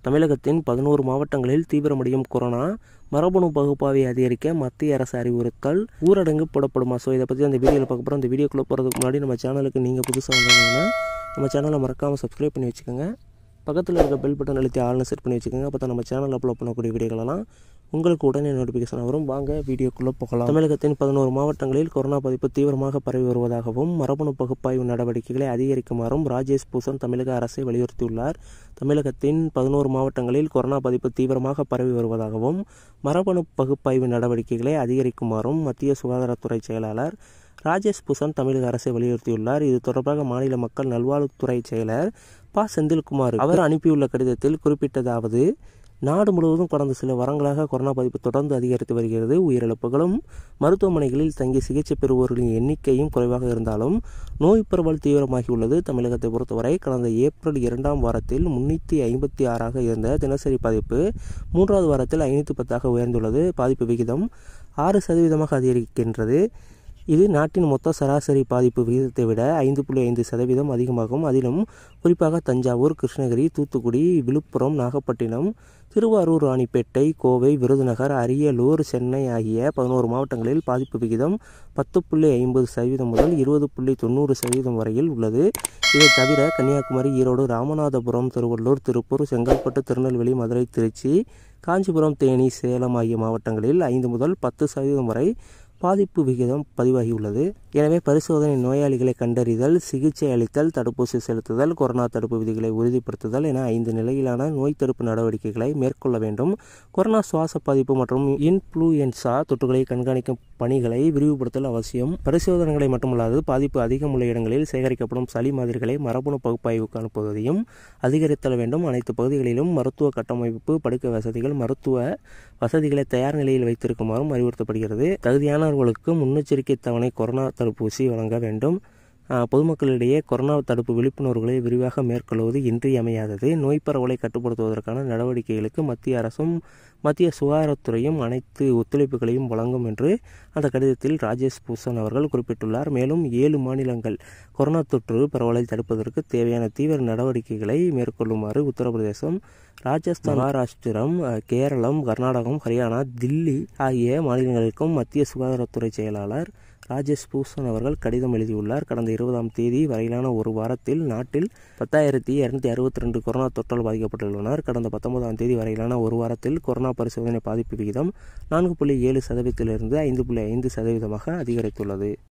தமிழகத்தின் பதினோரு மாவட்டங்களில் தீவிரமடையும் கொரோனா மரபணு பகுப்பாய்வை அதிகரிக்க மத்திய அரசு அறிவுறுத்தல் ஊரடங்கு போடப்படுமா ஸோ இதை பற்றி அந்த வீடியோவில் பார்க்க போகிறோம் அந்த வீடியோக்குள்ளே போகிறதுக்கு முன்னாடி நம்ம சேனலுக்கு நீங்கள் புதுசாக வந்தீங்கன்னா நம்ம சேனலை மறக்காமல் சப்ஸ்கிரைப் பண்ணி வச்சுக்கோங்க பக்கத்தில் இருக்க பெல் பட்டன் அழுத்தி ஆள்னு செட் பண்ணி வச்சுக்கோங்க அப்போ தான் நம்ம சேனலில் அப்லோட் பண்ணக்கூடிய வீடியோகளெல்லாம் உங்களுக்கு உடனே நோட்டிஃபிகேஷன் வரும் வாங்க வீடியோக்குள்ளே போகலாம் தமிழகத்தின் பதினோரு மாவட்டங்களில் கொரோனா பாதிப்பு தீவிரமாக பரவி வருவதாகவும் மரபணு பகுப்பாய்வு நடவடிக்கைகளை அதிகரிக்குமாறும் ராஜேஷ் பூஷன் தமிழக அரசை வலியுறுத்தியுள்ளார் தமிழகத்தின் பதினோரு மாவட்டங்களில் கொரோனா பாதிப்பு தீவிரமாக பரவி வருவதாகவும் மரபணு பகுப்பாய்வு நடவடிக்கைகளை அதிகரிக்குமாறும் மத்திய சுகாதாரத்துறை செயலாளர் ராஜேஷ் பூஷன் தமிழக அரசை வலியுறுத்தியுள்ளார் இது தொடர்பாக மாநில மக்கள் நல்வாழ்வுத்துறை செயலர் ப செந்தில்குமார் அவர் அனுப்பியுள்ள கடிதத்தில் குறிப்பிட்டதாவது நாடு முழுவதும் கடந்த சில வாரங்களாக கொரோனா பாதிப்பு தொடர்ந்து அதிகரித்து வருகிறது உயிரிழப்புகளும் மருத்துவமனைகளில் தங்கி சிகிச்சை பெறுவோர்களின் எண்ணிக்கையும் குறைவாக இருந்தாலும் நோய் பரவல் தீவிரமாகியுள்ளது தமிழகத்தை பொறுத்தவரை கடந்த ஏப்ரல் இரண்டாம் வாரத்தில் முன்னூற்றி ஐம்பத்தி ஆறாக இருந்த தினசரி பாதிப்பு மூன்றாவது வாரத்தில் ஐநூற்றி பத்தாக உயர்ந்துள்ளது பாதிப்பு விகிதம் ஆறு சதவீதமாக அதிகரிக்கின்றது இது நாட்டின் மொத்த சராசரி பாதிப்பு விகிதத்தை விட ஐந்து புள்ளி ஐந்து சதவீதம் அதிகமாகும் அதிலும் குறிப்பாக தஞ்சாவூர் கிருஷ்ணகிரி தூத்துக்குடி விழுப்புரம் நாகப்பட்டினம் திருவாரூர் ராணிப்பேட்டை கோவை விருதுநகர் அரியலூர் சென்னை ஆகிய பதினோரு மாவட்டங்களில் பாதிப்பு விகிதம் பத்து புள்ளி ஐம்பது சதவீதம் முதல் இருபது புள்ளி தொண்ணூறு சதவீதம் வரையில் உள்ளது இதை தவிர கன்னியாகுமரி ஈரோடு ராமநாதபுரம் திருவள்ளூர் திருப்பூர் செங்கல்பட்டு திருநெல்வேலி மதுரை திருச்சி காஞ்சிபுரம் தேனி சேலம் ஆகிய மாவட்டங்களில் ஐந்து முதல் பத்து சதவீதம் வரை பாதிப்பு விகிதம் பதிவாகியுள்ளது எனவே பரிசோதனை நோயாளிகளை கண்டறிதல் சிகிச்சை அளித்தல் தடுப்பூசி செலுத்துதல் கொரோனா தடுப்பு விதிகளை உறுதிப்படுத்துதல் என ஐந்து நிலையிலான நோய் தடுப்பு நடவடிக்கைகளை மேற்கொள்ள வேண்டும் கொரோனா சுவாச பாதிப்பு மற்றும் இன்ஃப்ளூயன்சா தொற்றுகளை கண்காணிக்கும் பணிகளை விரிவுபடுத்தல் அவசியம் பரிசோதனைகளை மட்டுமல்லாது பாதிப்பு அதிகம் உள்ள இடங்களில் சேகரிக்கப்படும் சளி மாதிரிகளை மரபணு பகுப்பாய்வுக்கு அனுப்புவதையும் அதிகரித்தல் வேண்டும் அனைத்து பகுதிகளிலும் மருத்துவ கட்டமைப்பு படுக்கை வசதிகள் மருத்துவ வசதிகளை தயார் நிலையில் வைத்திருக்குமாறும் அறிவுறுத்தப்படுகிறது தகுதியானவர்களுக்கு முன்னெச்சரிக்கை தவணை கொரோனா தடுப்பூசி வழங்க வேண்டும் பொதுமக்களிடையே கொரோனா தடுப்பு விழிப்புணர்வுகளை விரிவாக மேற்கொள்வது இன்றியமையாதது நோய் பரவலை கட்டுப்படுத்துவதற்கான நடவடிக்கைகளுக்கு மத்திய அரசும் மத்திய சுகாதாரத்துறையும் அனைத்து ஒத்துழைப்புகளையும் வழங்கும் என்று அந்த கடிதத்தில் ராஜேஷ் பூஷன் அவர்கள் குறிப்பிட்டுள்ளார் மேலும் ஏழு மாநிலங்கள் கொரோனா தொற்று பரவலை தடுப்பதற்கு தேவையான தீவிர நடவடிக்கைகளை மேற்கொள்ளுமாறு உத்தரப்பிரதேசம் ராஜஸ்தான் மகாராஷ்டிரம் கேரளம் கர்நாடகம் ஹரியானா தில்லி ஆகிய மாநிலங்களுக்கும் மத்திய சுகாதாரத்துறை செயலாளர் ராஜேஷ் பூஷன் அவர்கள் கடிதம் எழுதியுள்ளார் கடந்த இருபதாம் தேதி வரையிலான ஒரு வாரத்தில் நாட்டில் பத்தாயிரத்தி இரநூத்தி அறுபத்தி ரெண்டு கொரோனா தொற்றால் பாதிக்கப்பட்டுள்ளனர் கடந்த பத்தொன்பதாம் தேதி வரையிலான ஒரு வாரத்தில் கொரோனா பரிசோதனை பாதிப்பு விகிதம் நான்கு புள்ளி ஏழு சதவீதத்திலிருந்து ஐந்து புள்ளி ஐந்து சதவீதமாக அதிகரித்துள்ளது